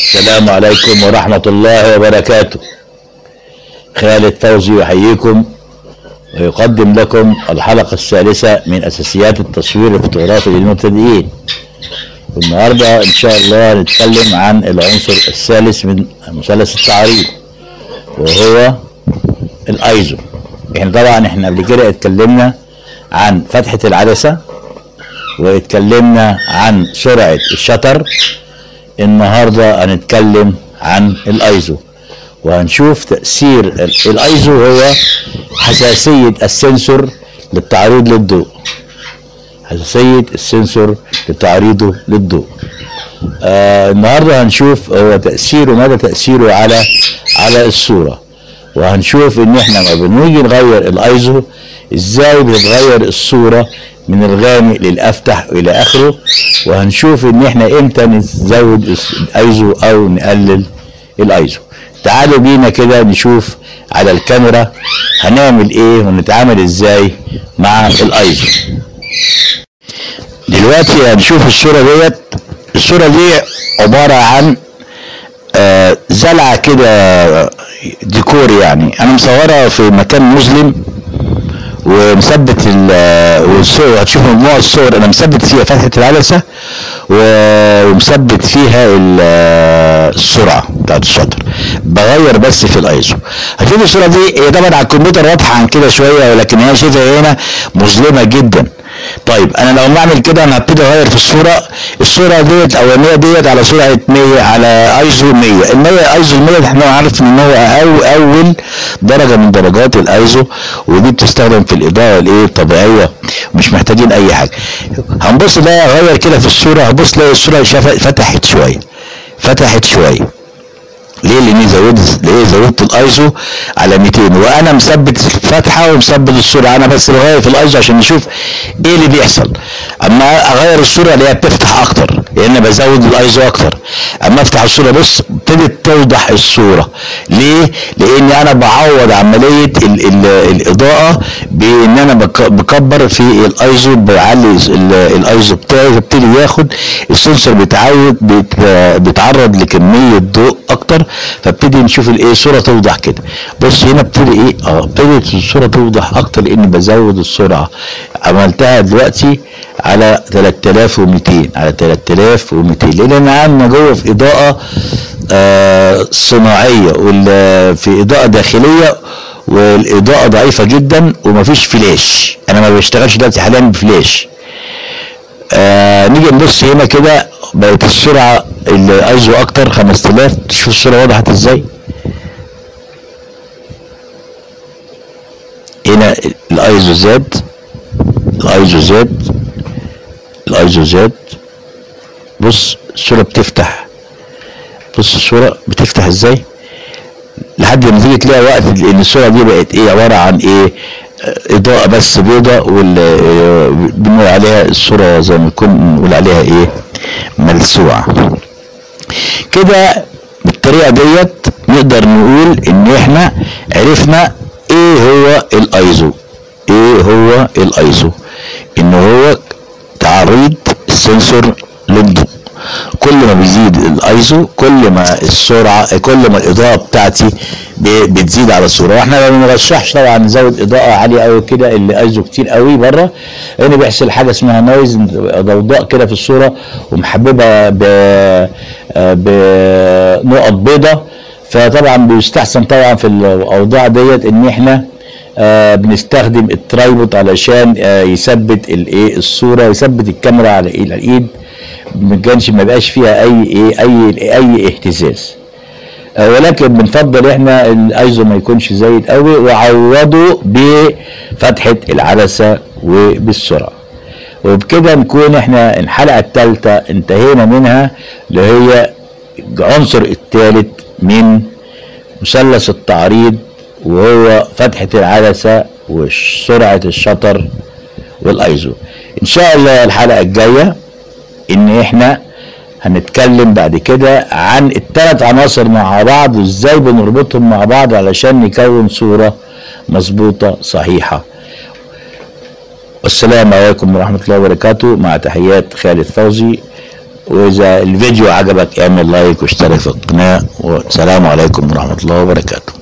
السلام عليكم ورحمة الله وبركاته خالد فوزي يحييكم ويقدم لكم الحلقة الثالثة من أساسيات التصوير الفوتوغرافي للمبتدئين والنهاردة إن شاء الله هنتكلم عن العنصر الثالث من مثلث التعريض وهو الايزو احنا طبعا احنا قبل كده اتكلمنا عن فتحة العدسة واتكلمنا عن سرعة الشطر النهاردة هنتكلم عن الايزو وهنشوف تأثير ال- الايزو هو حساسية السنسور للتعريض للضوء حساسية السنسور لتعريضه للضوء آه النهارده هنشوف هو تأثيره مدى تأثيره على على الصورة وهنشوف ان احنا لما بنيجي نغير الايزو ازاي بتتغير الصورة من الغامق للافتح والى اخره وهنشوف ان احنا امتى نزود الس- الايزو او نقلل الايزو تعالوا بينا كده نشوف على الكاميرا هنعمل ايه ونتعامل ازاي مع الايزو دلوقتي هنشوف الصورة ديت الصورة دي عبارة عن آه، زلعة كده ديكور يعني انا مصورها في مكان مظلم ومثبت ال- والصور هتشوفوا مجموعة الصور انا مثبت فيها فتحة العدسة و- ومثبت فيها ال- السرعة بتاعت الشطر بغير بس في الايزو هتشوفوا الصورة دي هي طبعا على الكمبيوتر واضحة عن كده شوية ولكن هي شايفها هنا مظلمة جدا طيب انا لو بعمل كده انا هبتدي اغير في الصوره الصوره ديت الاولانيه ديت على سرعه 100 على ايزو 100 ال 100 ايزو 100 احنا عارف ان هو أو اول درجه من درجات الايزو ودي بتستخدم في الاضاءه الايه الطبيعيه مش محتاجين اي حاجه هنبص ده اغير كده في الصوره هبص الاقي الصوره شاف- فتحت شويه فتحت شويه ليه لاني زودت ليه زودت الايزو على 200 وانا مثبت الفتحه ومثبت الصوره انا بس بغير في الايزو عشان نشوف ايه اللي بيحصل اما اغير الصوره اللي هي بتفتح اكتر لان بزود الايزو اكتر اما افتح الصوره بص ابتدت توضح الصوره ليه لاني انا بعوض عمليه ال ال الاضاءه بان انا بك- بكبر في الايزو بعلي ال- الايزو بتاعي فابتدي ياخد السنسور بيتعود بيت- بيتعرض لكميه ضوء اكتر فابتدي نشوف الايه صوره توضح كده بص هنا ابتدي ايه اه ابتدت الصوره توضح اكتر لاني بزود السرعه عملتها دلوقتي على 3200 على 3200 لان انا عندنا جوه في اضاءه آه صناعيه وال- في اضاءه داخليه والاضاءه ضعيفه جدا ومفيش فلاش انا ما بشتغلش دلوقتي حاليا بفلاش آه نيجي نبص هنا كده بقت السرعه الايزو اكتر 5000 تشوف الصوره وضحت ازاي هنا الايزو زاد الايزو زاد الايزو زاد بص الصوره بتفتح بص الصوره بتفتح ازاي لحد ما تيجي تلاقي وقت ان الصوره دي بقت ايه عباره عن ايه آه، اضاءه بس بيضاء وال آه، بنقول عليها الصوره زي ما نكون نقول عليها ايه ملسوعه كده بالطريقه ديت نقدر نقول ان احنا عرفنا ايه هو الايزو ايه هو الايزو ان هو تعريض السنسور للضوء كل ما بيزيد الايزو كل ما السرعه كل ما الاضاءه بتاعتي ب- بتزيد على الصوره واحنا ما بنرشحش طبعا نزود اضاءه عاليه قوي كده اللي ايزو كتير قوي بره لان بيحصل حاجه اسمها نويز ضوضاء كده في الصوره ومحببه ب بنقط بيضة فطبعا بيستحسن طبعا في الاوضاع ديت ان احنا آه بنستخدم الترايبود علشان آه يثبت الايه الصوره يثبت الكاميرا على إيه- على الايد ما كانش ما يبقاش فيها اي ايه اي اي اهتزاز آه، ولكن بنفضل احنا الايزو ما يكونش زايد قوي وعوضه بفتحه العدسه وبالسرعه وبكده نكون احنا الحلقه الثالثه انتهينا منها اللي هي العنصر الثالث من مثلث التعريض وهو فتحه العدسه وسرعه الشطر والايزو ان شاء الله الحلقه الجايه ان احنا هنتكلم بعد كده عن الثلاث عناصر مع بعض وازاي بنربطهم مع بعض علشان نكون صورة مظبوطة صحيحة والسلام عليكم ورحمة الله وبركاته مع تحيات خالد فوزي واذا الفيديو عجبك اعمل لايك واشترك في القناه والسلام عليكم ورحمه الله وبركاته